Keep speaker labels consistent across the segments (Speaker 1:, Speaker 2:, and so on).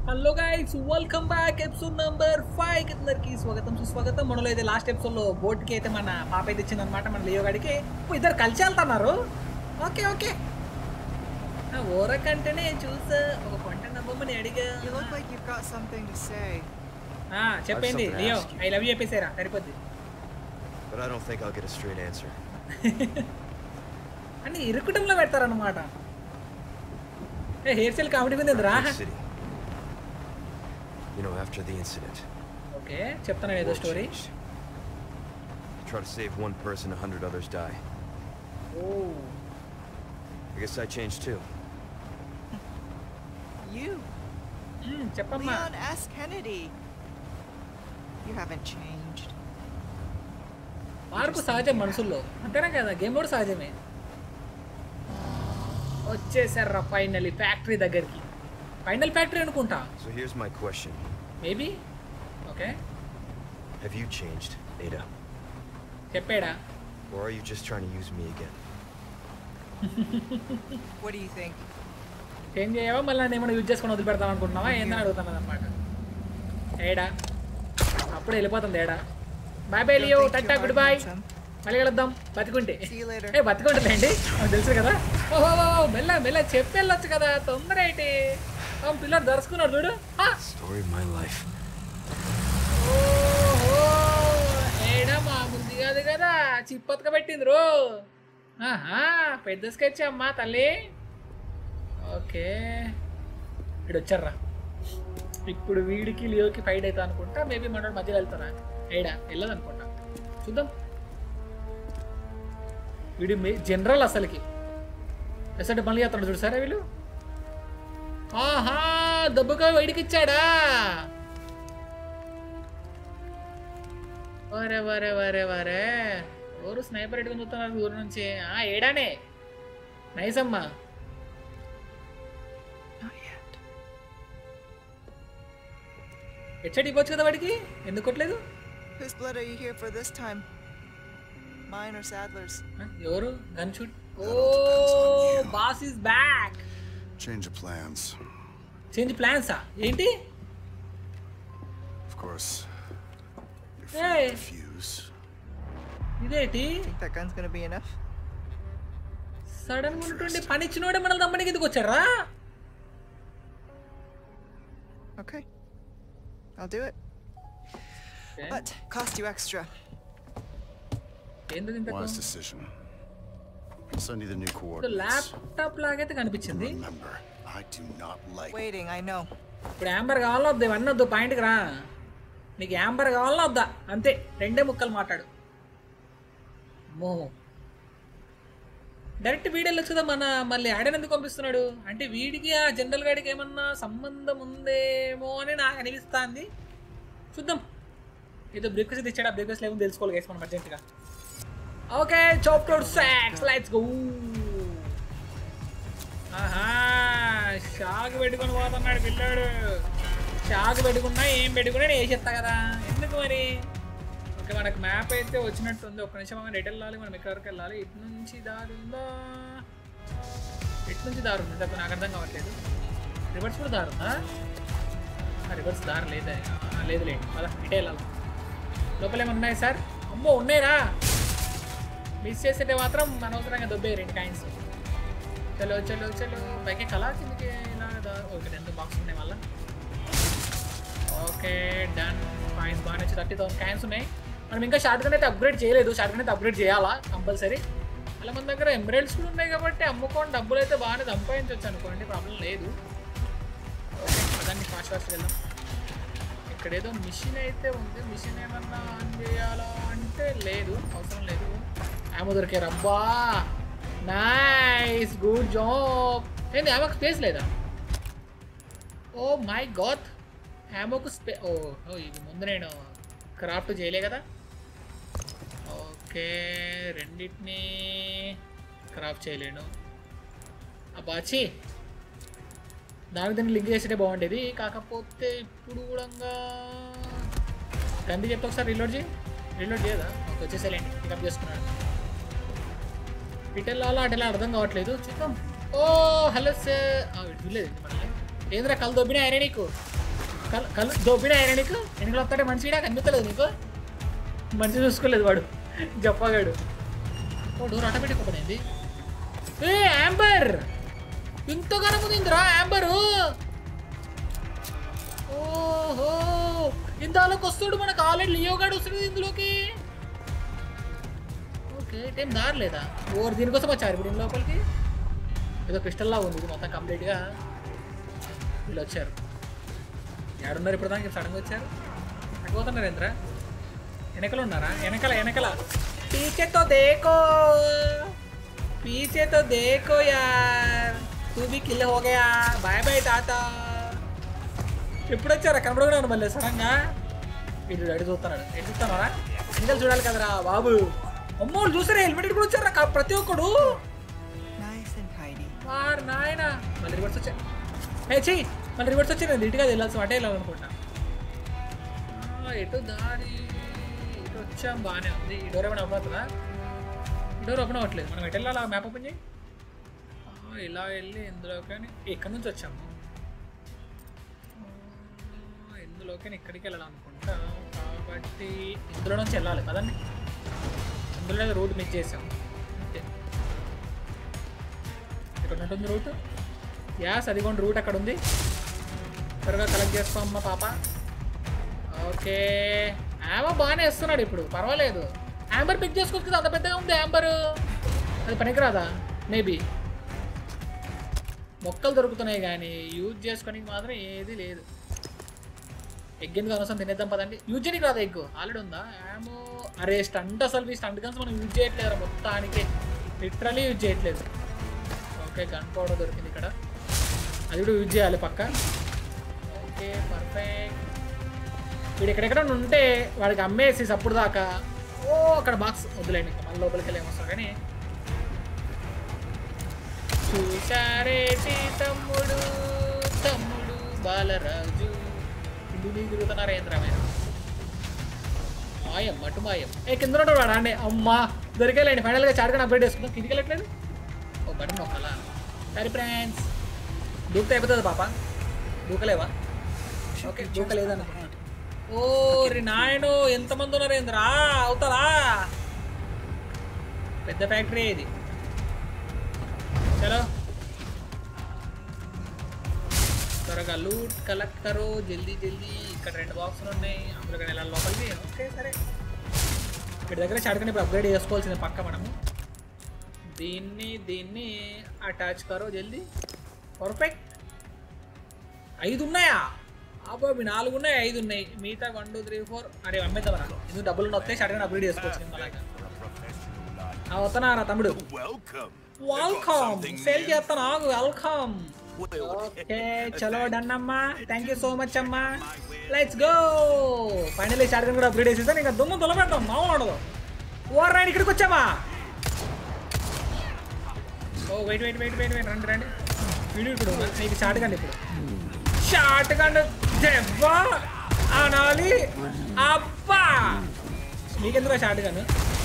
Speaker 1: Hello guys welcome back episode number five అందరికి స్వాగతం సుస్వాగతం మనలో అయితే లాస్ట్ ఎపిసోడ్లో బోట్కి అయితే మన పాప అయితే ఇచ్చింది అనమాట మన లియో గడికి ఓ, ఇద్దరు కలిసి వెళ్తున్నారు ఓకే ఓకే ఆ ఊరకంటేనే చూసా ఒక కొంట నవ్వమని అడిగా
Speaker 2: You look like you've got something to say.
Speaker 1: ఆ, చెప్పండి
Speaker 3: something to
Speaker 1: లియో
Speaker 3: ask you.
Speaker 1: I love you చెప్పేసారా సరిపోద్ది
Speaker 3: But I don't think I'll get a straight answer.
Speaker 1: అని ఇరుకుటంలో పెడతారనమాట ఏ హెయిర్ స్టైల్ కామెడీ మీద రా
Speaker 3: Big city. You know, after the incident,
Speaker 1: okay చెప్తాను ఏదో
Speaker 3: world
Speaker 1: story
Speaker 3: changed. Try to save one person, a hundred others die.
Speaker 1: Oh
Speaker 3: I guess I changed too.
Speaker 2: You,
Speaker 1: hmm, చెప్పమ్మా
Speaker 2: Leon S. Kennedy. You haven't changed.
Speaker 1: మార్పు సహజం మనుషుల్లో అంతేనా కదా game కూడా సహజమే వచ్చేసారా ఫైనల్ ఫ్యాక్టరీ దగ్గరికి ఫైనల్ ఫ్యాక్టరీ అనుకుంటా
Speaker 3: So here's my question.
Speaker 1: Maybe okay
Speaker 3: Have you changed, Ada?
Speaker 1: చెప్పాడా
Speaker 3: Or are you just trying to use me again?
Speaker 2: What do you think?
Speaker 1: Change చేయవా మళ్ళీ నేను ఏమైనా యూజ్ చేసుకొని వదిలిపెడతాం అనుకుంటున్నావా ఏందని అడుగుతాను అనమాట ఏడా అప్పుడు వెళ్ళిపోతుంది ఏడా బాయ్ బాయ్
Speaker 2: Don't
Speaker 1: లియో
Speaker 2: think
Speaker 1: టట్టా
Speaker 2: too
Speaker 1: good
Speaker 2: hard,
Speaker 1: bye
Speaker 2: handsome.
Speaker 1: మళ్ళీ కలుద్దాం బతికుంటే
Speaker 2: See you later.
Speaker 1: ఏ బతికుంటుందండి నాకు తెలుసు కదా ఓహో మెల్ల మెల్ల చెప్పి వెళ్ళొచ్చు కదా తొందర ఏంటి ఆ పిల్లలు దరుచుకున్నాడు చూడు ఆ!
Speaker 3: Story of my life.
Speaker 1: ఓహో ఏడా మామూలుది కాదు కదా చిప్పతక పెట్టింది రో ఆహా పెద్ద స్కెచ్ అమ్మా తల్లి ఓకే ఇక్కడ వచ్చారా ఇప్పుడు వీడికి లియోకి ఫైట్ అవుతా అనుకుంటా మేబీ మన మధ్యలో వెళ్తారా ఏడా వెళ్ళదు అనుకుంటా చూద్దాం వీడి జనరల్ అసలుకి ఎసంటే మళ్ళీ అతను చూడు సరే వీళ్ళు ఆహా దెబ్బగా వీడికి ఇచ్చాడా వరే వరే వరే వరే ఎవరు స్నైపర్ పెట్టుకుని చూస్తున్నారు దూరం నుంచి ఆ ఏడానే నైస్ అమ్మా
Speaker 2: Not yet.
Speaker 1: హెడ్సెట్ ఇవ్వచ్చు కదా వాడికి ఎందుకు కొట్టలేదు
Speaker 2: Whose blood are you here for this time? Mine or Sadler's?
Speaker 1: ఆ, ఎవరు gun shoot oh
Speaker 4: depends on you.
Speaker 1: Boss is back
Speaker 4: Change of plans.
Speaker 1: Change ప్లాన్సా ఏంటి
Speaker 4: Of course. You're
Speaker 1: Hey.
Speaker 4: free to refuse.
Speaker 1: ఇదేంటి
Speaker 2: Think that gun's gonna be enough?
Speaker 1: Sudden గా ఉంటుండి పని ఇచ్చినోడే మనల్ని దమ్మనికి ఎందుకు వచ్చారా
Speaker 2: Okay. I'll do it. But cost you extra.
Speaker 1: ఏంది ఇంతకు
Speaker 4: Wise decision. I'll send you the new coordinates.
Speaker 1: Laptop లాగైతే కనిపించింది
Speaker 4: Remember, I do not like
Speaker 2: Waiting, I know.
Speaker 1: ఇప్పుడు యాంబర్ కావాలా వద్దా ఇవన్నీ వద్దు పాయింట్కి రా నీకు యాంబర్ కావాలా వద్దా అంతే రెండే ముక్కలు మాట్లాడు మో డైరెక్ట్ వీడియో వెళ్ళొచ్చు కదా మన మళ్ళీ ఆడని ఎందుకు పంపిస్తున్నాడు అంటే వీడికి ఆ జనరల్ గాడికి ఏమన్నా సంబంధం ఉందేమో అని నాకు అనిపిస్తుంది చూద్దాం ఏదో బ్రేక్ఫాస్ట్ తెచ్చాడు ఆ బ్రేక్ఫాస్ట్ లేవు తెలుసుకోవాలి గైస్ మనం అర్జెంట్గా ఓకే చాప్టర్ సాక్స్ లెట్స్ గో ఆహా షాక్ పెట్టుకొని పోతున్నాడు పిల్లాడు షాక్ పెట్టుకున్నా ఏం పెట్టుకున్నా నేను వేసేస్తా కదా ఎందుకు మరి ఓకే మనకు మ్యాప్ అయితే వచ్చినట్టుంది ఒక్క నిమిషం మనం ఎటు వెళ్ళాలి మనం ఎక్కడి వరకు వెళ్ళాలి ఇటు నుంచి దారి ఉందా ఎటు నుంచి దారి ఉంది తప్ప నాకు అర్థం కావట్లేదు రివర్స్ కూడా దారి ఉందా రివర్స్ దారి లేదా ఆ, లేదు లేదు పద ఇటే వెళ్ళాలి లోపల ఏమైనా ఉన్నాయి సార్ అమ్మో ఉన్నాయిరా మిస్ చేసేటే మాత్రం అనవసరంగా దొబ్బే రెండు కాయిన్స్ చలో చలో చలో పైకి కళా కిందకి ఇలా దా- ఓకే ఎంత బాక్స్ ఉన్నాయి మళ్ళా ఓకే డన్ కాయిన్స్ బాగానే వచ్చి థర్టీ థౌసండ్ కాయిన్స్ ఉన్నాయి మనం ఇంకా షార్ట్ గన్ అయితే అప్గ్రేడ్ చేయలేదు షార్ట్ గన్ అయితే అప్గ్రేడ్ చేయాలా కంపల్సరీ అలా మన దగ్గర ఎంబ్రాయిడ్స్ కూడా ఉన్నాయి కాబట్టి అమ్ముకోండి డబ్బులు అయితే బాగానే సంపాదించవచ్చు అనుకోండి ప్రాబ్లం లేదు ఓకే దాన్ని ఫాస్ట్ ఫాస్ట్ వెళ్దాం ఇక్కడ ఏదో మిషన్ అయితే ఉంది మిషన్ ఏమన్నా ఆన్ చేయాలా అంటే లేదు అవసరం లేదు ఆమె దొరికారు అబ్బా నైస్ గుడ్ జాబ్ ఏంది ఆమెకు స్పేస్ లేదా ఓ మై గాడ్ హ్యామోకు స్పే ఓ ఓ ఇది ముందు నేను క్రాఫ్ట్ చేయలే కదా ఓకే రెండింటిని క్రాఫ్ట్ చేయలేను అబ్బాచి దానికి దాన్ని లింక్ చేస్తే బాగుండేది కాకపోతే ఇప్పుడు కూడా గంది చెప్తే ఒకసారి రీలోడ్ చేయి రీలోడ్ చేయదా ఓకే వచ్చేసేలేండి పికప్ చేసుకున్నాడు ఇటు వెళ్ళాలా అటు వెళ్ళాలా అర్థం కావట్లేదు చూద్దాం ఓ హలో సార్ చూడలేదు మనల్ని ఏంద్రా కళ్ళు దొబ్బినా అరే నీకు కళ్ళు కళ్ళు దోపినా ఆయన నీకు ఎన్నికలు వస్తాడే మనిషి నాకు కనిపించలేదు నీకు మంచి చూసుకోలేదు వాడు చెప్పగాడు ఓ డోర్ ఆటోమేటిక్ ఓపెన్ అయింది ఏ యాంబర్ ఇంతగానో ముందురా యాంబరు ఓహో ఇంతలోకి వస్తాడు మనకు ఆల్రెడీ లియో గాడు వస్తుంది ఇందులోకి ఓకే టైం దారి లేదా ఓర్ దీనికోసం వచ్చారు ఇప్పుడు దీని లోపలికి ఏదో క్రిస్టల్లా ఉంది ఇది మొత్తం కంప్లీట్గా వీళ్ళు వచ్చారు ఏడున్నారు ఇప్పుడు దానికి సడన్గా వచ్చారు ఎక్కడ పోతున్నారు ఏంద్ర వెనకలు ఉన్నారా వెనకల వెనకల పీచేతో దేకో పీచేతో దేకో యార్ తూ బి కిల్ హో గయా బాయ్ బాయ్ తాత ఎప్పుడు వచ్చారా కనపడకుండా మళ్ళీ సడన్గా వీడు అడి చూస్తున్నాడు ఎటు చూస్తున్నారా ఇంకా చూడాలి కదరా బాబు అమ్మో చూసారా హెల్మెట్ కూడా వచ్చారా కా- ప్రతి ఒక్కడు
Speaker 2: Nice and tidy.
Speaker 1: వారు నాయన మళ్ళీ రివర్స్ వచ్చా ఏ చెయ్యి మళ్ళీ రివర్స్ వచ్చి నేను ఇంటిగా వెళ్ళాల్సి అటే వెళ్ళాలనుకుంటా ఆ, ఎటు దారి ఇటు వచ్చాం బాగానే ఉంది ఈ డోర్ ఏమైనా ఓపెన్ అవుతుందా ఈ డోర్ ఓపెన్ అవ్వట్లేదు మనం ఎటు వెళ్ళాలి మ్యాప్ ఓపెన్ చేయి ఆ, ఇలా వెళ్ళి ఇందులోకి ఇక్కడ నుంచి వచ్చాము ఆ, ఇందులోకి ఇక్కడికి వెళ్ళాలనుకుంటా కాబట్టి ఇందులో నుంచి వెళ్ళాలి కదండి ఇందులో రోడ్ మిస్ చేసాం అంతే ఇక్కడ ఉంటుంది రూట్ యాస్ అదిగోండి రూట్ అక్కడ ఉంది త్వరగా కలెక్ట్ చేసుకో అమ్మ పాప ఓకే ఆమె బాగానే ఇస్తున్నాడు ఇప్పుడు పర్వాలేదు యాంబర్ పిక్ చేసుకోవచ్చు కదా అంత పెద్దగా ఉంది యాంబర్ అది పనికిరాదా మేబీ మొక్కలు దొరుకుతున్నాయి కానీ యూజ్ చేసుకోనికి మాత్రం ఏది లేదు ఎగ్ ఎందుకు అనవసరం తినేద్దాం పదండి యూజ్ చేయడానికి రాదు ఎగ్ ఆల్రెడీ ఉందా ఏమో అరే స్టంట్ అసలు ఈ స్టంట్ గన్స్ మనం యూజ్ చేయట్లేదు మొత్తానికి లిటరలీ యూజ్ చేయట్లేదు ఓకే గన్ పౌడర్ దొరికింది ఇక్కడ అది కూడా యూజ్ చేయాలి పక్క ఓకే పర్ఫెక్ట్ వీడు ఎక్కడెక్కడ ఉంటే వాడికి అమ్మేసి అప్పుడు దాకా ఓ అక్కడ బాక్స్ వదిలేండి ఇంకా మళ్ళీ లోపలికి వెళ్ళి ఏమొస్తారు కానీ చూశారేటి తమ్ముడు తమ్ముడు బాలరాజు ఇందు నీ తిరుగుతున్నారు ఏంద్రమైన మాయం మటు మాయం ఏ కింద ఉంటాడు వాడు అండి అమ్మా దొరికేలేండి ఫైనల్గా చాటుగా అప్గ్రేడ్ చేసుకుందాం కిందికి వెళ్ళట్లేదు ఓ బటన్ నొక్కాలా సరే ఫ్రెండ్స్ దూకితే అయిపోతుంది పాప దూకలేవా ఓకే దూకలేదనుకుంటా ఓ రి నాయను ఎంతమంది ఉన్నారు ఏంద్రా అవుతారా పెద్ద ఫ్యాక్టరీ ఇది చలో త్వరగా లూట్ కలెక్ట్ కరో జల్దీ జల్దీ ఇక్కడ రెండు బాక్సులు ఉన్నాయి అందులో వెళ్ళాలి లోపలికి ఓకే సరే వీటి దగ్గర చాటుకొని ఇప్పుడు అప్గ్రేడ్ చేసుకోవాల్సింది పక్క మనము దీన్ని దీన్ని అటాచ్ కరో జల్దీ పర్ఫెక్ట్ ఐదు ఉన్నాయా అబ్బో మీ నాలుగు ఉన్నాయి ఐదు ఉన్నాయి మిగతా వన్ టూ త్రీ ఫోర్ అరే అమ్మేద్దామరా ఎందుకు డబ్బులు నొక్కితే షడగా అప్గ్రేడ్ చేసుకోవచ్చు నేను అలాగా ఆ, వస్తున్నారా తమ్ముడు
Speaker 4: Welcome.
Speaker 1: వెల్కమ్ సేల్ చేస్తాను ఆగు వెల్కమ్
Speaker 4: Well,
Speaker 1: ఓకే చలో డన్ అమ్మా థ్యాంక్ యూ సో మచ్ అమ్మా లెట్స్ గో ఫైనల్లీ షార్ట్ కూడా అప్గ్రేడ్ చేసేసాను ఇంకా దుమ్ము దులపెడతాం మామూలు ఉండదు ఓర్ రాని ఇక్కడికి వచ్చామా ఓ wait wait wait wait wait రండి రండి వీడియో ఇప్పుడు నీకు షార్ట్ కండి ఇప్పుడు షార్ట్ కండి దెబ్బ అనాలి అబ్బా నీకెందుకు షార్ట్ కన్ను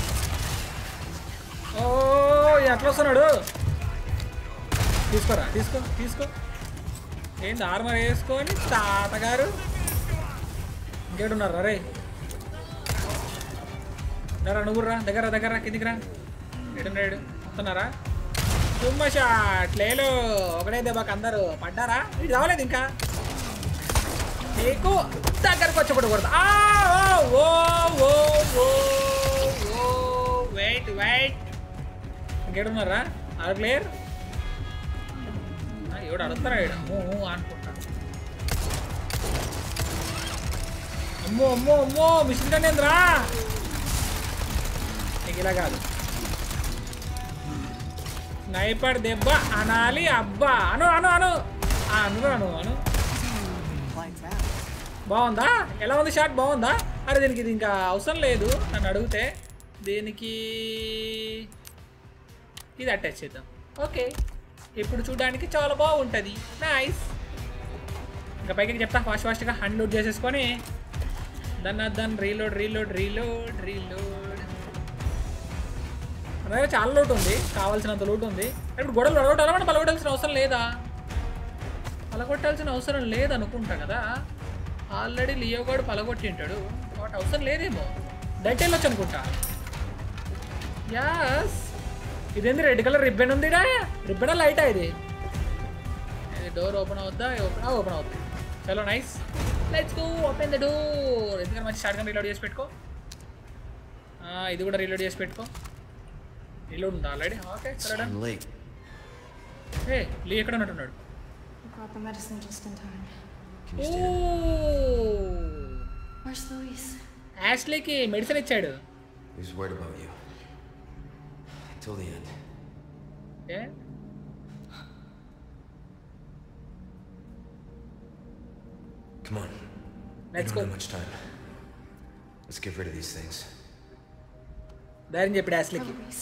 Speaker 1: ఓ ఎట్లా వస్తున్నాడు తీసుకోరా తీసుకో తీసుకో ఏంటి ఆర్మర్ వేసుకొని తాతగారు ఇంకేడున్నారు రే రా నువ్వు రా దగ్గర దగ్గర కిందికి రా ఏడున్నాడు వస్తున్నారా తుమ్మ షాట్ లేలు ఒకటే దెబ్బకి అందరూ పడ్డారా ఇది రావలేదు ఇంకా నీకు దగ్గరకు వచ్చి కొడతా ఓ ఓ ఓ ఓ వెయిట్ వెయిట్ ఇంకేడున్నారా ఆరు ప్లేయర్ ఎవడు అడుగుతారా ఈడ? అమ్మో అమ్మో అనుకుంటా అమ్మో అమ్మో అమ్మో మిషన్ కనేంద్రా నీకు ఇలా కాదు స్నైపర్ దెబ్బ అనాలి అబ్బా అను అను అను ఆ, అను అను అను
Speaker 2: Like that.
Speaker 1: బాగుందా ఎలా ఉంది షాట్ బాగుందా అరే దీనికి ఇది ఇంకా అవసరం లేదు నన్ను అడిగితే దీనికి ఇది అటాచ్ చేద్దాం ఓకే ఇప్పుడు చూడడానికి చాలా బాగుంటుంది నైస్ ఇంకా పైకి చెప్తా ఫాస్ట్ ఫాస్ట్గా అన్లోడ్ చేసేసుకొని దాన్ని దాన్ని రీలోడ్ రీలోడ్ రీలోడ్ రీలోడ్ మన దగ్గర చాలా లోటు ఉంది కావాల్సినంత లోటు ఉంది ఇప్పుడు గొడవలు పడగొట్టాలా మనం పలగొట్టాల్సిన అవసరం లేదా పలగొట్టాల్సిన అవసరం లేదనుకుంటా కదా ఆల్రెడీ లియో గాడు పలగొట్టి ఉంటాడు వాటి అవసరం లేదేమో డైట్ వెళ్ళొచ్చు అనుకుంటా యాస్ ఇదేంది రెడ్ కలర్ రిబ్బన్ ఉందిడా రిబ్బన్ లైటా ఇది డోర్ ఓపెన్ అవుద్దా ఓపెన్ ఓపెన్ అవుద్ది చలో nice let's go open the door ఎందుకంటే మంచి షార్ట్ గన్ రీలోడ్ చేసి పెట్టుకో ఆ, ఇది కూడా రీలోడ్ చేసి పెట్టుకో రీలోడ్ ఉందా ఆల్రెడీ ఓకే చలో
Speaker 3: I'm late.
Speaker 1: ఏ లీ ఎక్కడ ఉన్నట్టున్నాడు
Speaker 5: I got the medicine just in time.
Speaker 3: Can you stand?
Speaker 5: Where's Luis?
Speaker 1: యాష్లీకి మెడిసిన్ ఇచ్చాడు
Speaker 3: He was worried about you. Till the end.
Speaker 1: ఏ
Speaker 3: Come on.
Speaker 1: Let's
Speaker 3: we don't
Speaker 1: go.
Speaker 3: have much time. Let's get rid of these things.
Speaker 1: ధైర్యం చెప్పాడు
Speaker 5: For
Speaker 1: యాష్లీకి
Speaker 5: Luis.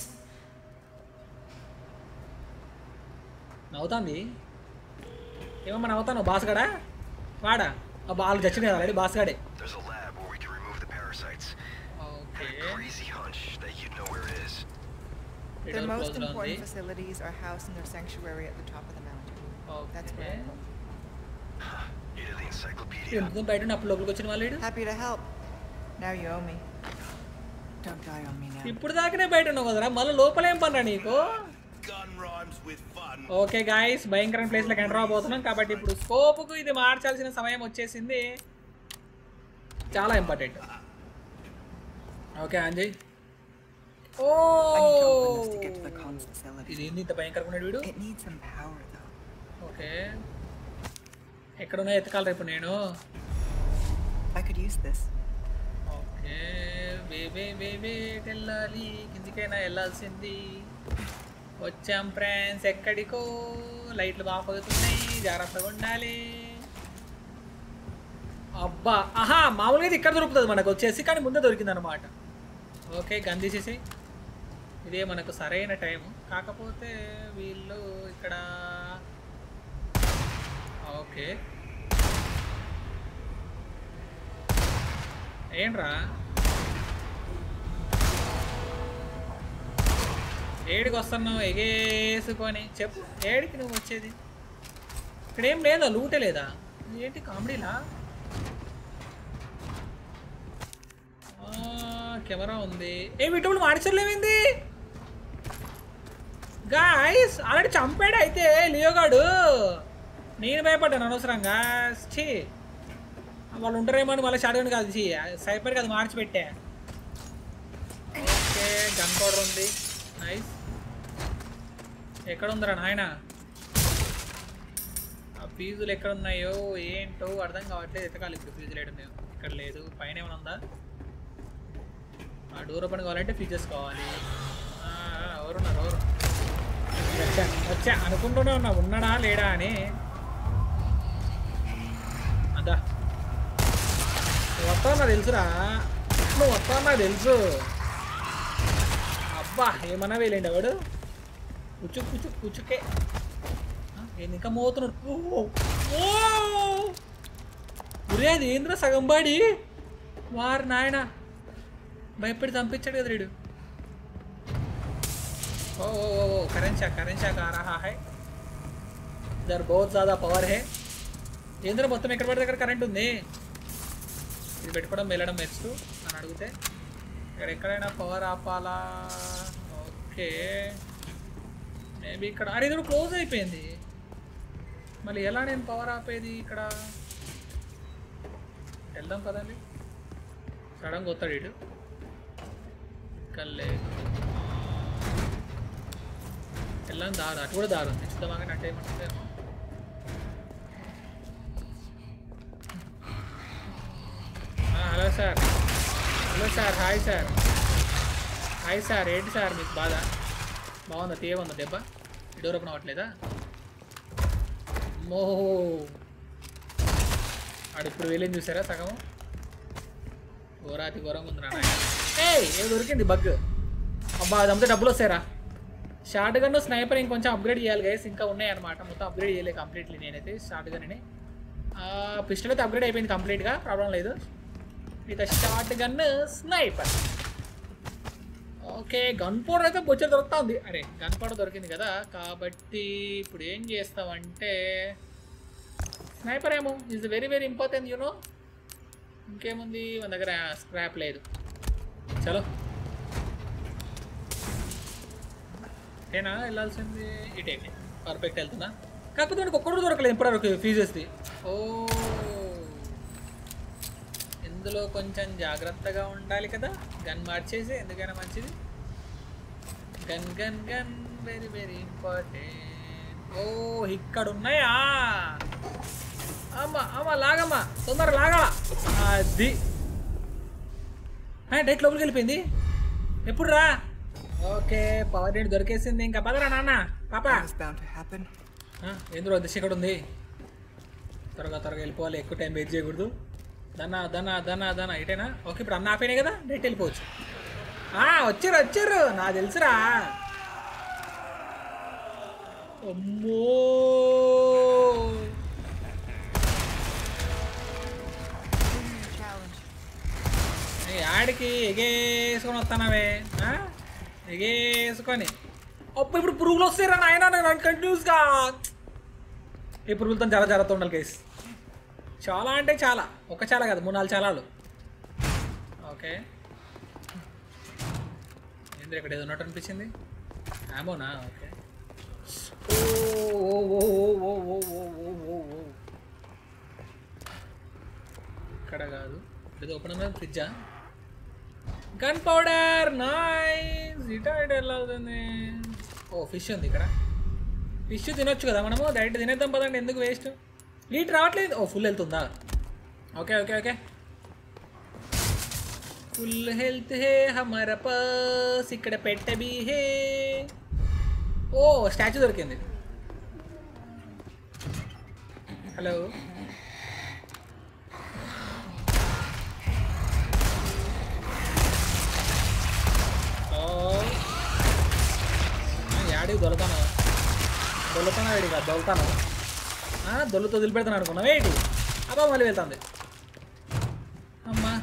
Speaker 1: నవ్వుతాంది ఏమమ్మా నవ్వుతాను బాస్గాడా వాడా ఆ ball చచ్చింది కదా ఆల్రెడీ బాస్గాడే
Speaker 4: There's a lab where we can remove the parasites.
Speaker 1: Okay
Speaker 4: Crazy hunch that you'd know where it is.
Speaker 2: Their most
Speaker 1: క్లోజ్లో ఉంది
Speaker 2: important facilities are housed in their sanctuary at the top of the mountain. That's
Speaker 1: okay
Speaker 2: where I go.
Speaker 4: Needed the encyclopedia.
Speaker 1: ఎందుకు బయట ఉండి అప్పుడు లోపలికి వచ్చిన వాళ్ళు వీడు?
Speaker 2: Happy to help. Now you owe me. Don't die on me now.
Speaker 1: ఇప్పుడు దాకానే బయట ఉన్నావు కదరా మళ్ళీ లోపల ఏం పన్నా నీకు
Speaker 4: Gun rhymes with fun.
Speaker 1: Okay guys భయంకరమైన ప్లేస్లోకి ఎంటర్ అవబోతున్నాం కాబట్టి ఇప్పుడు స్కోప్కు ఇది మార్చాల్సిన సమయం వచ్చేసింది చాలా ఇంపార్టెంట్ ఓకే అంజయ్ ఓ
Speaker 2: I need to open this to get to the comms facility.
Speaker 1: ఇది ఏంది ఇంత భయంకరంగా ఉన్నాడు వీడు
Speaker 2: It needs some power though.
Speaker 1: Okay ఎక్కడున్నా ఎతకాలి రేపు నేను
Speaker 2: I could use this.
Speaker 1: Okay బేబే బేబే వెళ్ళాలి కిందికైనా వెళ్ళాల్సింది వచ్చాం ఫ్రెండ్స్ ఎక్కడికో లైట్లు బాగా పగుతున్నాయి జాగ్రత్తగా ఉండాలి అబ్బా ఆహా మామూలుగా ఇది ఇక్కడ దొరుకుతుంది మనకు వచ్చేసి కానీ ముందే దొరికింది అనమాట ఓకే గన్ తీసేసి ఇదే మనకు సరైన టైం కాకపోతే వీళ్ళు ఇక్కడ ఓకే ఏంట్రా ఏడికి వస్తున్నావు ఎగేసుకొని చెప్పు ఏడికి నువ్వు వచ్చేది ఇక్కడ ఏం లేదా లూటే లేదా ఏంటి కామెడీలా కెమెరా ఉంది ఏ వీటప్పుడు మార్చలేమైంది గాయస్ ఆల్రెడీ చంపాడు అయితే లియోగాడు నేను భయపడ్డాను అనవసరంగా ఛీ వాళ్ళు ఉంటారేమో అని మళ్ళీ షాడోని కాదు ఛీ సైపర్ కాదు మార్చి పెట్టా ఓకే గన్ పౌడర్ ఉంది నైస్ ఎక్కడ ఉందిరా నాయన ఆ ఫీజులు ఎక్కడ ఉన్నాయో ఏంటో అర్థం కావట్లేదు ఎతకాలి ఇప్పుడు ఫీజులు ఏడు ఉన్నాయో ఇక్కడ లేదు పైన ఏమైనా ఉందా ఆ డోర్ ఓపెన్ కావాలంటే ఫీచర్స్ కావాలి ఆ, ఎవరున్నారు ఎవరు వచ్చా వచ్చా అనుకుంటూనే ఉన్నా ఉన్నాడా లేడా అని అదా నువ్వు వస్తావు నాకు తెలుసురా నువ్వు వస్తావు నాకు తెలుసు అబ్బా ఏమన్నా వేలేండి వాడు కూర్చు కూర్చు కూర్చుకే ఆ, ఏంది ఇంకా మోతున్నాడు ఓ ఓ! ఒరే అది ఏంద్రా సగం బాడి వారు నాయన భయపడి చంపించాడు కదా వీడు ओ ओ ओ ओ करंट शॉक करंट शॉक आ रहा है इधर बहुत ज़्यादा పవర్ है ఏంద్ర మొత్తం ఎక్కడ పడితే అక్కడ కరెంట్ ఉంది ఇది పెట్టుకోవడం వెళ్ళడం బెస్ట్ అని అడిగితే ఇక్కడ ఎక్కడైనా పవర్ ఆపాలా ఓకే మేబీ ఇక్కడ అరే ఇది క్లోజ్ అయిపోయింది మళ్ళీ ఎలా నేను పవర్ ఆపేది ఇక్కడ వెళ్దాం కదండి సడన్గా వస్తాడు ఇటు ఇక్కడ లేదు వెళ్ళాం దారి అటు కూడా దారి ఉంది చూద్దామా కానీ అటు ఏమంటుందేమో hello sir hello sir hi sir hi sir ఏంటి సార్ మీకు బాధ బాగుందా తీయగుందా దెబ్బ ఈ డోర్ ఓపెన్ అవ్వట్లేదా మో ఆడు ఇప్పుడు వెళ్ళేం చూసారా సగం ఘోరాతి ఘోరంగా ఉంది నాన్న ఏయ్ ఏ దొరికింది బగ్ అబ్బా అదంతా డబ్బులు వస్తాయరా షార్ట్ గన్ స్నైపర్ ఇంకొంచెం అప్గ్రేడ్ చేయాలి గైస్ ఇంకా ఉన్నాయి అనమాట మొత్తం అప్గ్రేడ్ చేయలేదు కంప్లీట్లీ నేనైతే షార్ట్ గన్ని పిస్టల్ అయితే అప్గ్రేడ్ అయిపోయింది కంప్లీట్గా ప్రాబ్లం లేదు ఇక shotgun sniper okay gunpowder అయితే బొచ్చర్ దొరుకుతా ఉంది అరే గన్ పౌడర్ దొరికింది కదా కాబట్టి ఇప్పుడు ఏం చేస్తామంటే స్నైపర్ ఏమో is very very important you know ఇంకేముంది మన దగ్గర స్క్రాప్ లేదు చలో ఏనా వెళ్ళాల్సింది ఇటే పర్ఫెక్ట్ వెళ్తున్నా కాకపోతే మనకు ఒక్కడు దొరకలేదు ఇప్పటివరకు ఫీజెస్ది ఓ ఇందులో కొంచెం జాగ్రత్తగా ఉండాలి కదా గన్ మార్చేసి ఎందుకైనా మంచిది gun gun gun very very important ఓ ఇక్కడ ఉన్నాయా అమ్మా అమ్మా లాగమ్మా తొందర లాగా అది డైట్ లోపలికి వెళ్ళిపోయింది ఎప్పుడు రా ఓకే పవర్ డేట్ దొరికేసింది ఇంకా పదరా నాన్న పాప
Speaker 2: That was bound to happen.
Speaker 1: ఎందులో దిశ ఇక్కడ ఉంది త్వరగా త్వరగా వెళ్ళిపోవాలి ఎక్కువ టైం వెయిట్ చేయకూడదు దన్న దన్న దన్న దన్న ఇటేనా ఓకే ఇప్పుడు అన్న ఆపేనే కదా డైరెక్ట్ వెళ్ళిపోవచ్చు ఆ, వచ్చారు వచ్చారు నా తెలుసురా అమ్మో
Speaker 2: Give me a challenge.
Speaker 1: ఈ ఆడికి ఎగేసుకొని వస్తానవే ఆ? ఎగేసుకొని అప్పుడు ఇప్పుడు పురుగులు వస్తాయిరా నాయన నాకు కంటిన్యూస్గా ఈ పురుగులతో చాలా జాగ్రత్త ఉండాలి కేసు చాలా అంటే చాలా ఒక చాలా కాదు మూడు నాలుగు చాలాలు ఓకే ఏంద్ర ఇక్కడ ఏదో ఉన్నట్టు అనిపించింది ఆమోనా ఓకే ఓ ఓ ఓ ఓ ఓ ఓ ఓ ఓ ఓ ఇక్కడ కాదు ఏదో ఓపెన్ ఉన్నది ఫ్రిడ్జా గన్ పౌడర్ నైస్ ఇటా ఇటు ఎలా అవుతుంది ఓ ఫిష్ ఉంది ఇక్కడ ఫిష్ తినొచ్చు కదా మనము డైరెక్ట్ తినేద్దాం పదండి ఎందుకు వేస్ట్ లీట్ రావట్లేదు ఓ ఫుల్ వెళ్తుందా okay okay okay full health హే హమార పర్స్ ఇక్కడ పెట్టబీ హే ఓ స్టాచ్యూ దొరికింది హలో ఓ యాడికి దొలతాను దొలుతానా వేడిగా దొలుతాను దొల్లుతో వదిలిపెడతాను అనుకున్నావు ఏంటి అబ్బా మళ్ళీ వెళ్తుంది అమ్మా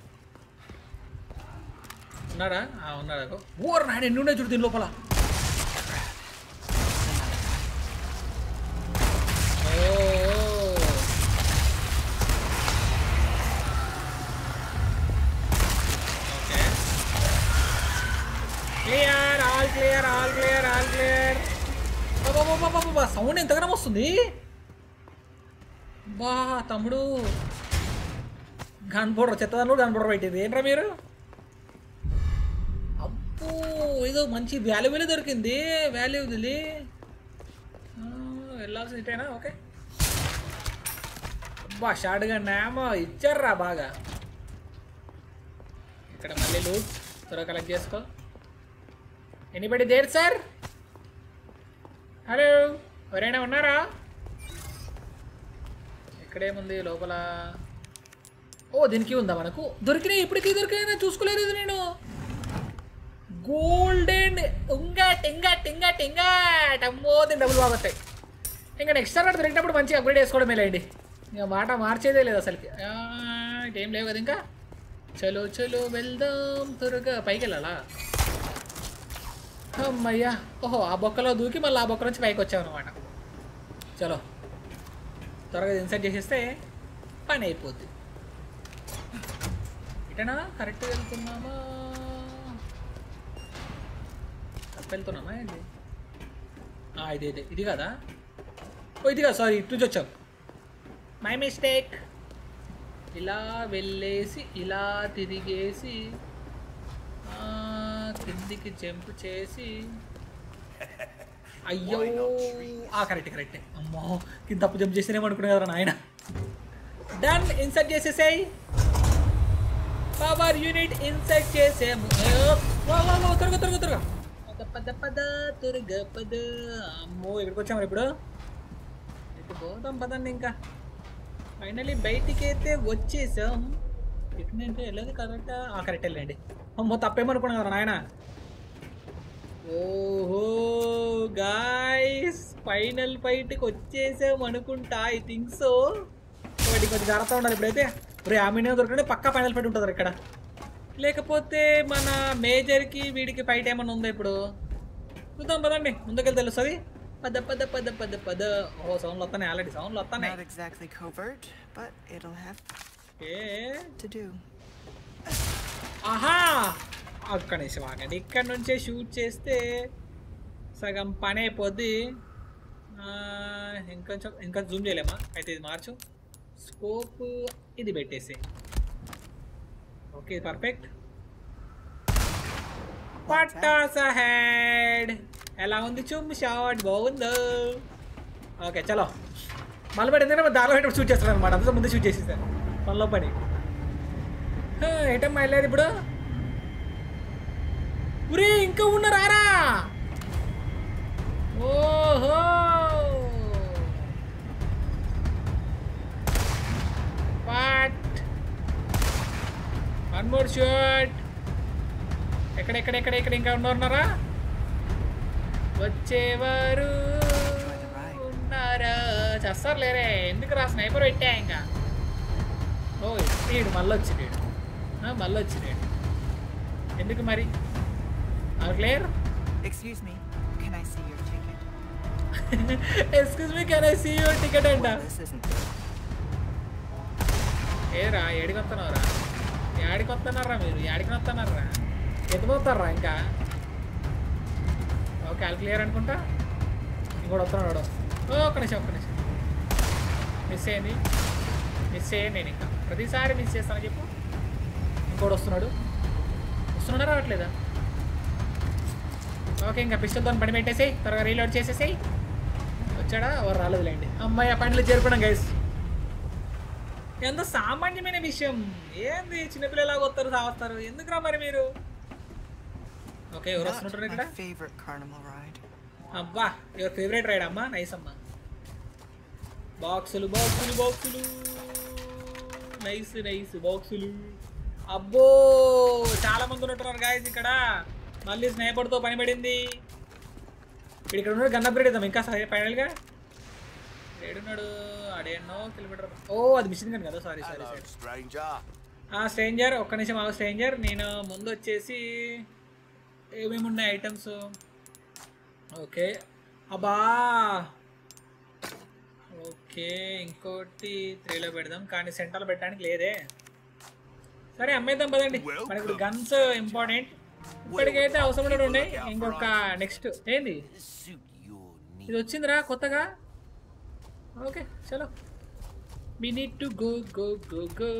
Speaker 1: ఉన్నాడా ఆ, ఉన్నాడా ఓర్ నాడు ఎన్ని ఉన్నాయి చూడు దీని లోపల ఓ okay clear all clear all clear all clear sound ఎంతగానో వస్తుంది బా తమ్ముడు గన్ పౌడర్ చెత్తదానిలో గన్ పౌడర్ పెట్టింది ఏంట్రా మీరు అప్పు ఏదో మంచి వాల్యుబుల్ దొరికింది వాల్యూబుల్ వెళ్ళాల్సిన ఇటేనా ఓకే అబ్బా షార్ట్ గన్ ఏమో ఇచ్చారా బాగా ఇక్కడ మళ్ళీ లూట్ త్వరగా కలెక్ట్ చేసుకో ఎనీబడి దేర్ సార్ హలో ఎవరైనా ఉన్నారా ఇక్కడేముంది లోపల ఓ దీనికి ఉందా మనకు దొరికినాయి ఇప్పటికీ దొరికినాయి చూసుకోలేదు ఇది నేను గోల్డెన్ ఉంగా టెంగా టెంగా టెంగా అమ్మో దీని డబ్బులు బాగుతాయి ఇంకా నెక్స్ట్ సార్ దొరికినప్పుడు మంచిగా అప్గ్రేడ్ చేసుకోవడమే లేండి ఇంకా మాట మార్చేదే లేదు అసలుకి ఆ, ఇటేం లేవు కదా ఇంకా చలో చలో వెళ్దాం త్వరగా పైకి వెళ్ళాలా అమ్మయ్యా ఓహో ఆ బొక్కలో దూకి మళ్ళీ ఆ బొక్క నుంచి పైకి వచ్చావు అనమాట చలో త్వరగా ఇన్సర్ట్ చేసేస్తే పని అయిపోద్ది ఇటనా కరెక్ట్ వెళ్తున్నామా తప్పు వెళ్తున్నామా ఏంటి ఆ, ఇది ఇది ఇది కదా ఓ ఇది కదా సారీ ఇటు నుంచి వచ్చాం మై మిస్టేక్ ఇలా వెళ్ళేసి ఇలా తిరిగేసి ఆ, కిందికి జంప్ చేసి అయ్యో ఆ కరెక్ట్ కరెక్ట్ అమ్మో కింద తప్పు జంప్ చేస్తేనేమో అనుకున్నా కదా నాయన డన్ ఇన్సర్ట్ చేసేసాయి పవర్ యూనిట్ ఇన్సర్ట్ చేసాము ఏ, వా, వా, వా, త్వరగా త్వరగా త్వరగా పద పద పద త్వరగా పద అమ్మో ఇక్కడికి వచ్చాము ఇప్పుడు ఇటు పోదాం పదండి ఇంకా ఫైనలీ బయటికి అయితే వచ్చేసాం ఎటునంటే వెళ్ళదు కరెక్టా ఆ కరెక్ట్ వెళ్ళండి అమ్మో తప్పేమనుకున్నా కదా నాయన ఓహో గాయస్ ఫైనల్ ఫైట్కి వచ్చేసాం అనుకుంటా ఐ థింక్ సో వాటి కొంచెం జాగ్రత్త ఉండాలి ఇప్పుడైతే ఇప్పుడు ఆమెనే దొరకండి పక్కా ఫైనల్ ఫైట్ ఉంటుంది ఇక్కడ లేకపోతే మన మేజర్కి వీడికి ఫైట్ ఏమన్నా ఉందా ఇప్పుడు చూద్దాం పదండి ముందుకెళ్ళి తెలుస్తుంది పద పద పద పద పద ఓ సౌండ్లు వస్తాయి ఆల్రెడీ సౌండ్లు వస్తున్నాయి
Speaker 2: Not exactly covert, but it'll have
Speaker 1: A
Speaker 2: to do.
Speaker 1: ఆహా అక్కడ నుంచి వాగండి ఇక్కడ నుంచే షూట్ చేస్తే సగం పని అయిపోద్ది ఆ, ఇంకొంచెం ఇంకా జూమ్ చేయలేమా అయితే ఇది మార్చు స్కోప్ ఇది పెట్టేసి ఓకే పర్ఫెక్ట్ పట్టాస హెడ్ ఎలా ఉంది చుమ్ షాట్ బాగుందో ఓకే చలో మళ్ళీ పడి ఎందుకంటే దారిలో పెట్టి షూట్ చేస్తాను అనమాట అంతా ముందు షూట్ చేసేసాను పనిలో పని హ, ఎటమ్మా వెళ్ళేది ఇప్పుడు ఉరే ఇంకా ఉన్నారారా ఓహో వాట్ వన్ మోర్ షాట్ ఎక్కడెక్కడ ఎక్కడ ఎక్కడ ఇంకా ఉన్నారా వచ్చేవారు ఉన్నారా చేస్తారు లేరే ఎందుకు రా స్నైపర్ పెట్టా ఇంకా ఓ వీడు మళ్ళీ వచ్చినాడు మళ్ళీ వచ్చినాడు ఎందుకు మరి clear
Speaker 2: Excuse me, can I see your ticket?
Speaker 1: Excuse me can I see your ticket అంట
Speaker 2: Well, this isn't good.
Speaker 1: ఏరా ఏడికి వస్తున్నావురా ఏడికి వస్తున్నారా మీరు ఏడికి వస్తున్నారా ఎత్తిపోతారా ఇంకా ఓకే అది క్లియర్ అనుకుంటా ఇంకోటి వస్తున్నాడు ఓ ఒక్క నిమిషం ఒక్క నిమిషం మిస్ అయింది మిస్ అయ్యాను నేను ఇంకా ప్రతిసారి మిస్ చేస్తానని చెప్పు ఇంకోటి వస్తున్నాడు వస్తున్నాడా రావట్లేదా ఓకే ఇంకా పిస్టల్తో పని పెట్టేసేయి త్వరగా రీలోడ్ చేసేసేయి వచ్చాడా ఎవరు రాలేదులేండి అమ్మాయి ఆ పనిలో చేరుకున్నాం గైస్ ఎంత సామాన్యమైన విషయం ఏంది చిన్నపిల్లలాగా వస్తారు సావస్తారు ఎందుకురా మరి మీరు ఓకే ఎవరు
Speaker 2: Not
Speaker 1: వస్తుంటారు ఇక్కడ
Speaker 2: my favorite carnival ride.
Speaker 1: అబ్బా యువర్ ఫేవరెట్ రైడ్ అమ్మా నైస్ అమ్మా బాక్సులు బాక్సులు బాక్సులు నైస్ నైస్ బాక్సులు అబ్బో చాలా మంది ఉంటున్నారు గాయస్ ఇక్కడ మళ్ళీ స్నేహితుడితో పని పడింది ఇప్పుడు ఇక్కడ ఉన్నాడు గన్నబ్రేడ్ ఇద్దాం ఇంకా ఫైనల్గా ఏడున్నాడు అడేనో కిలోమీటర్ ఓ అది మిషన్ గన్ కదా సారీ సారీ సారీ
Speaker 4: stranger.
Speaker 1: ఆ స్ట్రేంజర్ ఒక్క నిమిషం ఆ స్ట్రేంజర్ నేను ముందు వచ్చేసి ఏమేమి ఉన్నాయి ఐటమ్స్ ఓకే అబ్బా ఓకే ఇంకోటి త్రీలో పెడదాం కానీ సెంటర్లో పెట్టడానికి లేదే సరే అమ్మేద్దాం పదండి మనకి ఇప్పుడు గన్స్ ఇంపార్టెంట్ ఇప్పటికైతే అవసరం ఉన్నాయి ఇంకొక నెక్స్ట్ ఏంది
Speaker 4: Suit your need.
Speaker 1: ఇది వచ్చిందిరా కొత్తగా ఓకే చలో we need to go go go go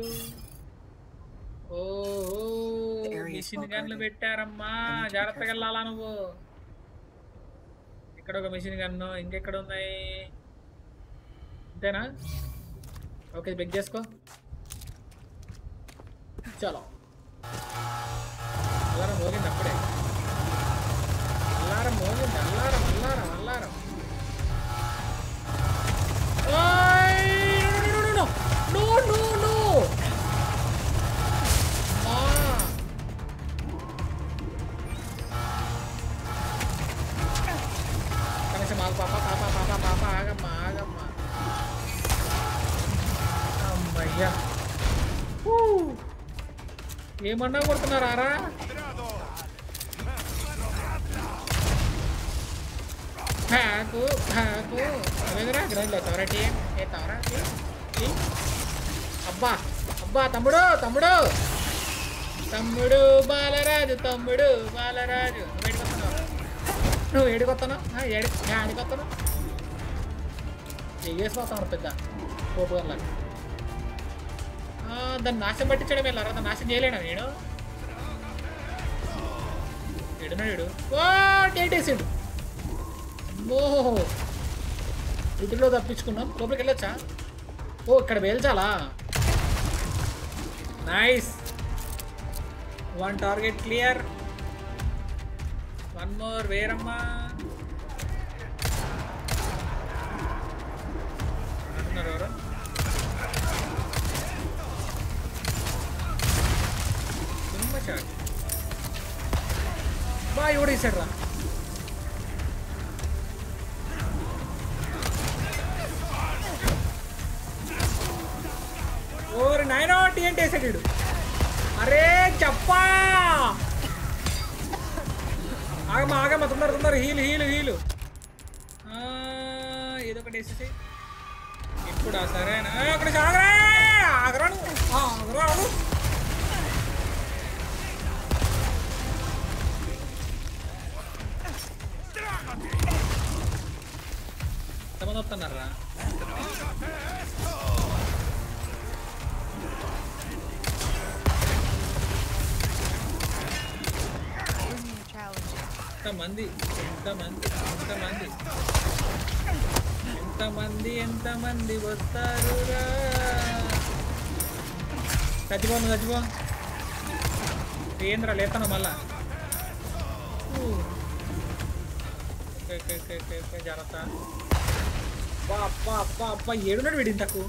Speaker 1: ఓ
Speaker 2: The area is
Speaker 1: mission
Speaker 2: well
Speaker 1: గన్లు
Speaker 2: guarded.
Speaker 1: పెట్టారమ్మా
Speaker 2: I need to be
Speaker 1: జాగ్రత్తగా వెళ్ళాలా నువ్వు ఇక్కడ ఒక మిషన్ గన్ను ఇంకెక్కడ ఉన్నాయి అంతేనా ఓకే బెక్ చేసుకో చలో అలారం మోగింది అప్పుడే అల్లారం మోగింది అల్లారం అల్లారం అల్లారం ఓయ్! No, no, no, no, no, no. ఆ. కనీసం ఆగు పాప పాప పాప పాప ఆగమ్మా ఆగమ్మా అమ్మయ్యా ఊ. ఏమన్నా కొడుతున్నారా హ్యాకు హ్యాకు అవేదిరా గ్రౌండ్లో ఎత్తావరా టీం ఎత్తావరా టీ టీ అబ్బా అబ్బా తమ్ముడు తమ్ముడు తమ్ముడు బాలరాజు తమ్ముడు బాలరాజు నువ్వు ఏడికొస్తున్నావు నువ్వు ఏడికొస్తున్నావు ఏడి ఏడికొస్తున్నావు ఎగేసిపోతాను పెద్ద పోపు వల్ల దాన్ని నాశనం పట్టించడం వెళ్ళారా దాన్ని నాశనం చేయలేనా నేను ఏడున్నాడు ఏడు ఓ డేటేసాడు ఓహో ఇటులో తప్పించుకున్నాం లోపలికి వెళ్ళొచ్చా ఓ ఇక్కడ వేల్చాలా nice one target clear one more వేరమ్మా అంటున్నారు ఎవరు సింహ షాట్ బా ఎవడేసాడు రా ఓరి నైన్ టీ అంటే వేసాడు వీడు. అరే చెప్పా ఆగమ్మా ఆగమ్మా తొందర తొందర హీలు హీలు హీలు ఆ, ఏదో ఒకటి వేసేసి ఇప్పుడు సరేనా అక్కడ ఆగరా ఆగరా నువ్వు ఎంతమంది ఎంతమంది ఎంతమంది ఎంతమంది ఎంతమంది వస్తారు చచ్చిపో నువ్వు చచ్చిపో ఏంద్రా లేతాను మళ్ళా ఊ. Okay okay okay okay okay జాగ్రత్త అబ్బా అబ్బా అబ్బా అబ్బా ఏడున్నాడు వీడి ఇంతకు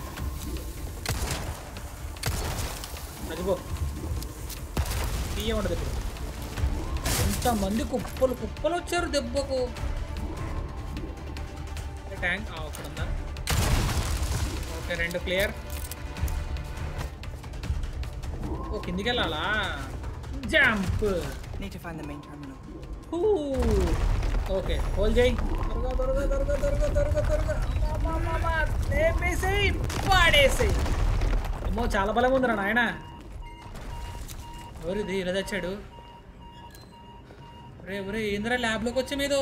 Speaker 1: చచ్చిపో తీయ ఉండదు ఇప్పుడు ఎంతమంది కుప్పలు కుప్పలు వచ్చారు దెబ్బకు ట్యాంక్ అక్కడ ఉందా ఓకే రెండు క్లియర్ ఓ కిందికి వెళ్ళాలా jump
Speaker 2: Need to find the main terminal.
Speaker 1: Okay hold చేయి త్వరగా త్వరగా త్వరగా త్వరగా త్వరగా త్వరగా అమ్మా, అమ్మా, అమ్మా. లేపేసేయ్ పాడేసేయ్ అమ్మో చాలా బలం ఉందిరా నాయన ఎవరిది ఇలా తెచ్చాడు రే ఒరే ఏందిరా ల్యాబ్లోకి వచ్చా మీదో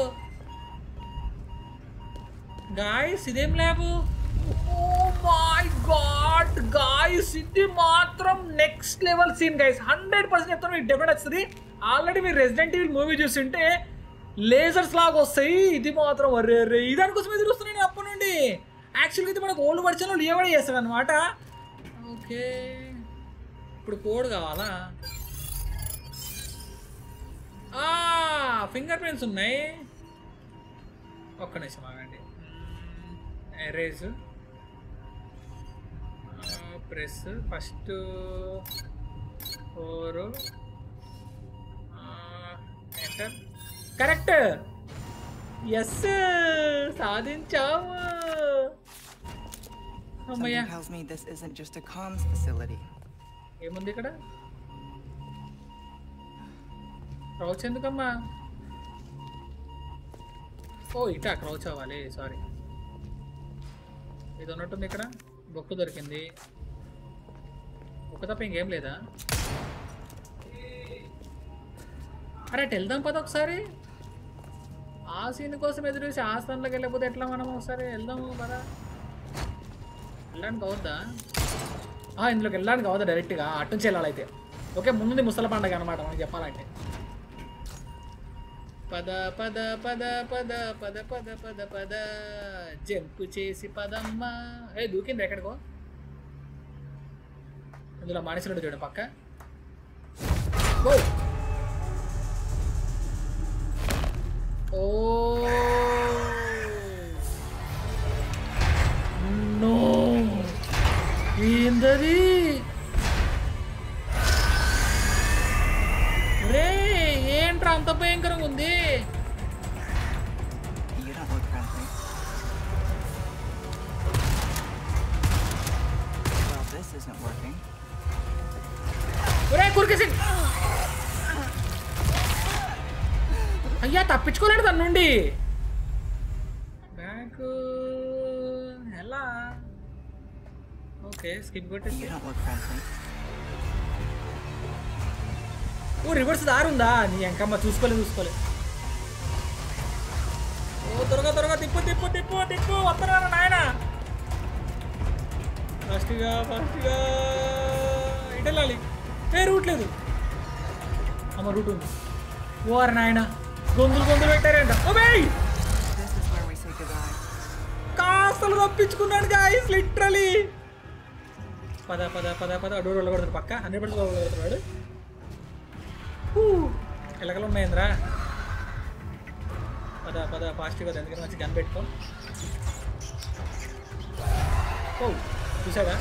Speaker 1: గాయస్ ఇదేం ల్యాబ్ ఓ మై గాడ్ గాయస్ ఇది మాత్రం next level scene guys hundred percent చెప్తాను మీకు డెఫినెట్ వస్తుంది ఆల్రెడీ మీరు రెసిడెంట్ ఈవిల్ మూవీ చూస్తుంటే లేజర్స్ లాగా వస్తాయి ఇది మాత్రం అరే అరే ఇదానికోసం ఎదురు వస్తున్నాయి నేను అప్పటి నుండి యాక్చువల్గా ఇది మనకు ఓల్డ్ వర్షన్లో లియవడే చేస్తాడు అనమాట ఓకే ఇప్పుడు కోడ్ కావాలా ఫింగర్ ప్రింట్స్ ఉన్నాయి ఒక్క నిమిషం ఆగండి erase press first four enter correct yes సాధించాము అమ్మయ్యా
Speaker 2: Something tells me this isn't just a comms facility.
Speaker 1: ఏముంది ఇక్కడ క్రౌచ్ ఎందుకమ్మా ఓ ఇటా క్రౌచ్ అవ్వాలి సారీ ఇది ఉన్నట్టుంది ఇక్కడ బొక్కు దొరికింది బొక్క తప్ప ఇంకేం లేదా అరే అటు వెళ్దాం పద ఒకసారి ఆ సీన్ కోసం ఎదురు చూసి ఆ స్థానంలోకి వెళ్ళకపోతే ఎట్లా మనం ఒకసారి వెళ్దాము పదా వెళ్ళడానికి అవుద్దా ఆ, ఇందులోకి వెళ్ళడానికి అవదా డైరెక్ట్గా అటు నుంచి వెళ్ళాలైతే ఓకే ముందుంది ముసల పండగ అనమాట మనకి చెప్పాలంటే పద పద పద పద పద పద పద పద జంపు చేసి పదమ్మా ఏ దూకింది ఎక్కడికో ఇందులో మనుషులు చూడు పక్క ఓ ఓ నో ఏందది రే ఏంట్రా అంత భయంకరంగా ఉంది
Speaker 2: You don't look friendly. Well, this isn't working.
Speaker 1: ఒరే కురికేసి అయ్యా తప్పించుకోలేడు దాని నుండి బ్యాక్ ఎలా ఓకే స్కిప్ కొట్టేసి
Speaker 2: You don't look friendly.
Speaker 1: ఓ రివర్స్ దారుందా నీ ఎంకమ్మ చూసుకోలే చూసుకోలే ఓ త్వరగా త్వరగా తిప్పు తిప్పు తిప్పు తిప్పు వస్తున్నారా నాయన ఫాస్ట్గా ఫాస్ట్గా ఇటు వెళ్ళాలి ఏ రూట్ లేదు అమ్మ రూట్ ఉంది ఓర్ నాయన గొంతులు గొంతులు పెట్టారంట ఓ బేయ్
Speaker 2: This is where we say goodbye.
Speaker 1: కాస్తలు తప్పించుకున్నాడు గాయస్ లిటరలీ పద పద పద పద డోర్ వెళ్ళకూడదు పక్క హండ్రెడ్ పర్సెంట్ వెళ్ళగలుగుతున్నాడు ఎలకలు ఉన్నాయింద్రా పద పద ఫాస్ట్గా ఎందుకంటే మంచి గన్ పెట్టుకో ఓ చూసాడా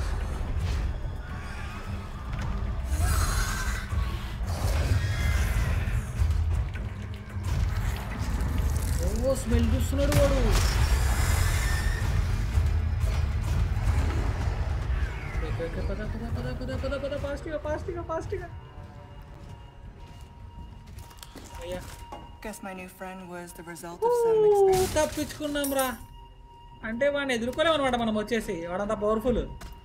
Speaker 1: ఓ స్మెల్ చూస్తున్నాడు వాడు ఓకే, ఓకే, పద పద పద పద పద పద ఫాస్ట్గా ఫాస్ట్గా ఫాస్ట్గా అయ్యా
Speaker 2: Guess my new friend was the result of some experiment.
Speaker 1: తప్పించుకున్నాం రా అంటే వాడిని ఎదుర్కోలేమన్నమాట మనం వచ్చేసి వాడంతా పవర్ఫుల్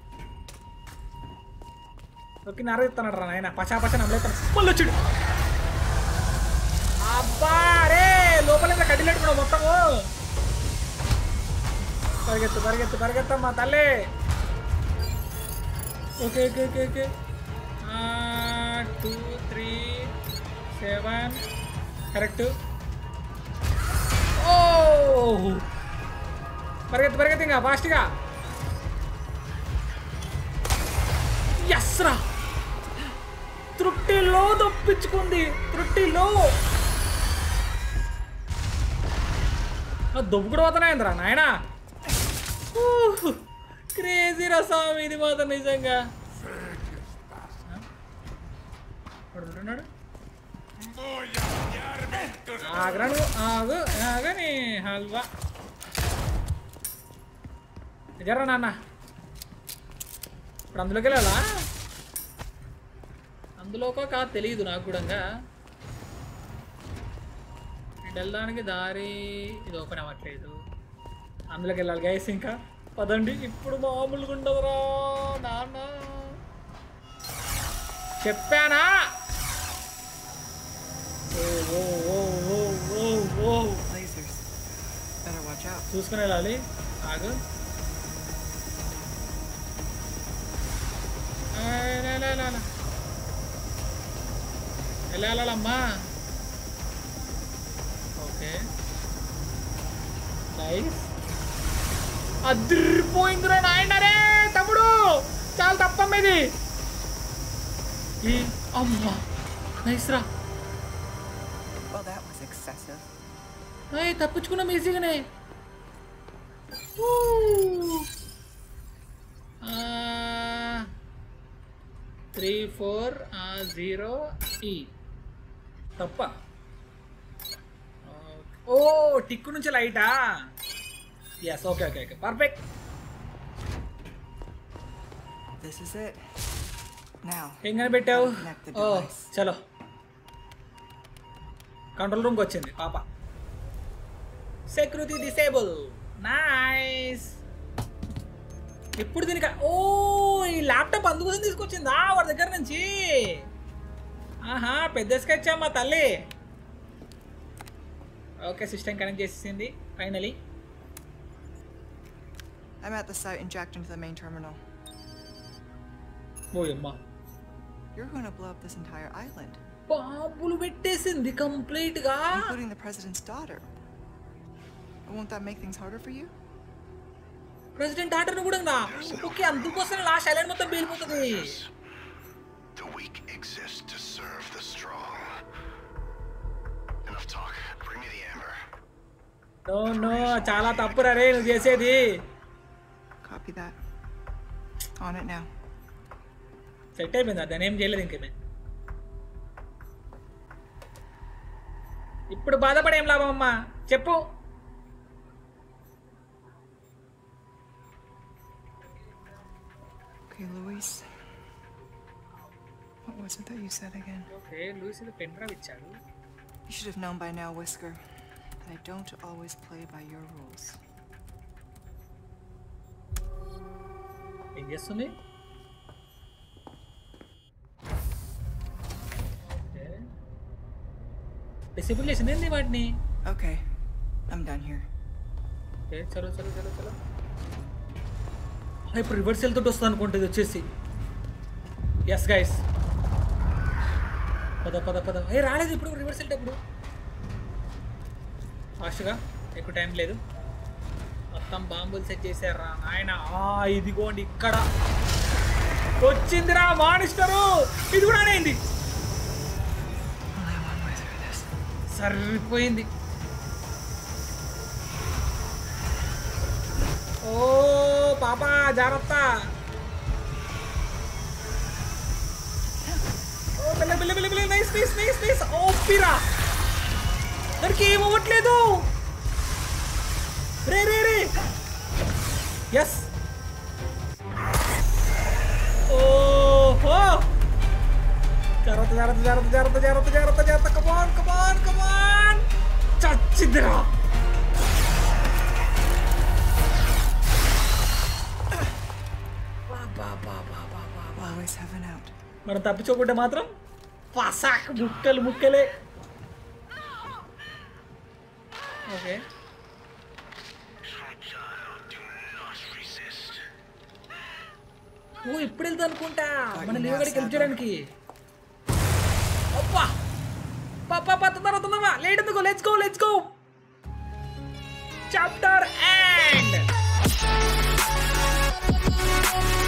Speaker 1: ఓకే నరదిస్తున్నాడు రా నాయన పచా పచా నమ్మలేస్తాను మళ్ళీ వచ్చాడు అబ్బా రే లోపల కట్టినట్టుకున్నావు మొత్తము పరిగెత్తు పరిగెత్తు పరిగెత్తమ్మా తల్లి okay okay okay okay two three seven correct ఓ పరిగెత్తి పరిగెత్తి ఇంకా ఫాస్ట్గా ఎస్ రా త్రుట్టిలో తప్పించుకుంది త్రుట్టిలో దుబ్బుకుడు పోతున్నాయిందిరా నాయనా క్రేజీ రసం ఇది మాత్రం నిజంగా వాడు ఉంటున్నాడు ఆగరా నువ్వు ఆగు ఆగని హల్వా జరా నాన్న ఇప్పుడు అందులోకి వెళ్ళాలా అందులోకో కాదు తెలియదు నాకు కూడా ఇటు వెళ్ళడానికి దారి ఇది ఓపెన్ అవ్వట్లేదు అందులోకి వెళ్ళాలి గైస్ ఇంకా పదండి ఇప్పుడు మామూలుగా ఉండదురా నాన్న చెప్పానా ఓ ఓ ఓ ఓ ఓ ఓ
Speaker 2: Lasers. Better watch out.
Speaker 1: చూసుకుని వెళ్ళాలి ఆగు ఆయ్ లా లా లా లా. ఎలా వెళ్ళాలమ్మా ఓకే నైస్ అదిరిపోయిందిరా నాయనరే తమ్ముడు చాలా తప్పమ్మ ఇది ఈ అమ్మా నైస్ రా
Speaker 2: Well, that was excessive.
Speaker 1: ఏయ్ తప్పించుకున్నాం ఈజీగానే ఊ. ఆ, త్రీ ఫోర్ ఆ, జీరో ఈ తప్ప ఓ టిక్కు నుంచి లైటా yes okay okay okay perfect
Speaker 2: This is it. Now,
Speaker 1: ఏం కనిపెట్టావు
Speaker 2: Connect the
Speaker 1: ఓ
Speaker 2: device.
Speaker 1: చలో కంట్రోల్ రూమ్కి వచ్చింది పాప సెక్యూరిటీ డిసేబుల్ నైస్ ఎప్పుడు దీనికి ఓ ఈ ల్యాప్టాప్ అందుకోసం తీసుకొచ్చిందా వాడి దగ్గర నుంచి ఆహా పెద్ద స్కెచ్ అమ్మా తల్లి ఓకే సిస్టమ్ కనెక్ట్ చేసేసింది finally
Speaker 2: I'm at the site and jacked into the main terminal.
Speaker 1: ఓ అమ్మా
Speaker 2: You're going to blow up this entire island,
Speaker 1: బాంబులు పెట్టేసింది కంప్లీట్ గా
Speaker 2: including the president's daughter. Won't that make things harder for you?
Speaker 1: President order కూడా నా okay అందుకోసం last island మొత్తం పేలిపోతుంది
Speaker 6: The weak exist to serve the strong. Enough talk. Bring me the amber.
Speaker 1: No no చాలా తప్పు రే నువ్వు చేసేది
Speaker 2: Copy that. On it now.
Speaker 1: Set అయిపోయింది దాన్ని ఏం చేయలేదు ఇంకేమే ఇప్పుడు బాధపడే ఏం లాభం అమ్మా చెప్పు
Speaker 2: Okay, Luis. What was it that you said again?
Speaker 1: Okay Luis ఇది పెన్ డ్రైవ్ ఇచ్చాడు
Speaker 2: You should have known by now, Whisker, that I don't always play by your rules.
Speaker 1: ఏం చేస్తుంది డిసేబుల్ చేసింది ఏంది వాటిని
Speaker 2: Okay, I'm done here.
Speaker 1: Okay చలో చలో చలో చలో ఆ, ఇప్పుడు రివర్స్ వెళ్తుంటే వస్తుంది అనుకుంటుంది వచ్చేసి ఎస్ గైస్ పద పద పద ఏ రాలేదు ఇప్పుడు రివర్స్ వెళ్ళేటప్పుడు ఫాస్ట్గా ఎక్కువ టైం లేదు మొత్తం బాంబులు సెట్ చేశారా నాయన ఆ, ఇదిగోండి ఇక్కడ వచ్చిందిరా మానిస్టరు ఇది కూడా అయింది
Speaker 2: Only one way through this.
Speaker 1: సరిపోయింది ఓ పాపా జాగ్రత్త ఓ బిల్ల బిల్ల బిల్ల బిల్ల నైస్ నైస్ నైస్ నైస్ ఓ పిరా దానికి ఏం అవ్వట్లేదు రే రే రే ఎస్ ఓహో జాగ్రత్త జాగ్రత్త జాగ్రత్త జాగ్రత్త జాగ్రత్త జాగ్రత్త జాగ్రత్త కమాన్ కమాన్ కమాన్ చచ్చిద్దిరా బా, బా, బా, బా, బా, బా, బా.
Speaker 2: Always have an out.
Speaker 1: మనం తప్పించుకుంటే మాత్రం పసాక్ ముక్కలు ముక్కలే okay
Speaker 6: Fragile. Do not resist.
Speaker 1: ఓ ఇప్పుడు వెళ్తా అనుకుంటా మన లేవడికి హెల్ప్ చేయడానికి అబ్బా పాపా తొందర తొందరగా లేట్ లేట్ ఎందుకు let's go let's go chapter and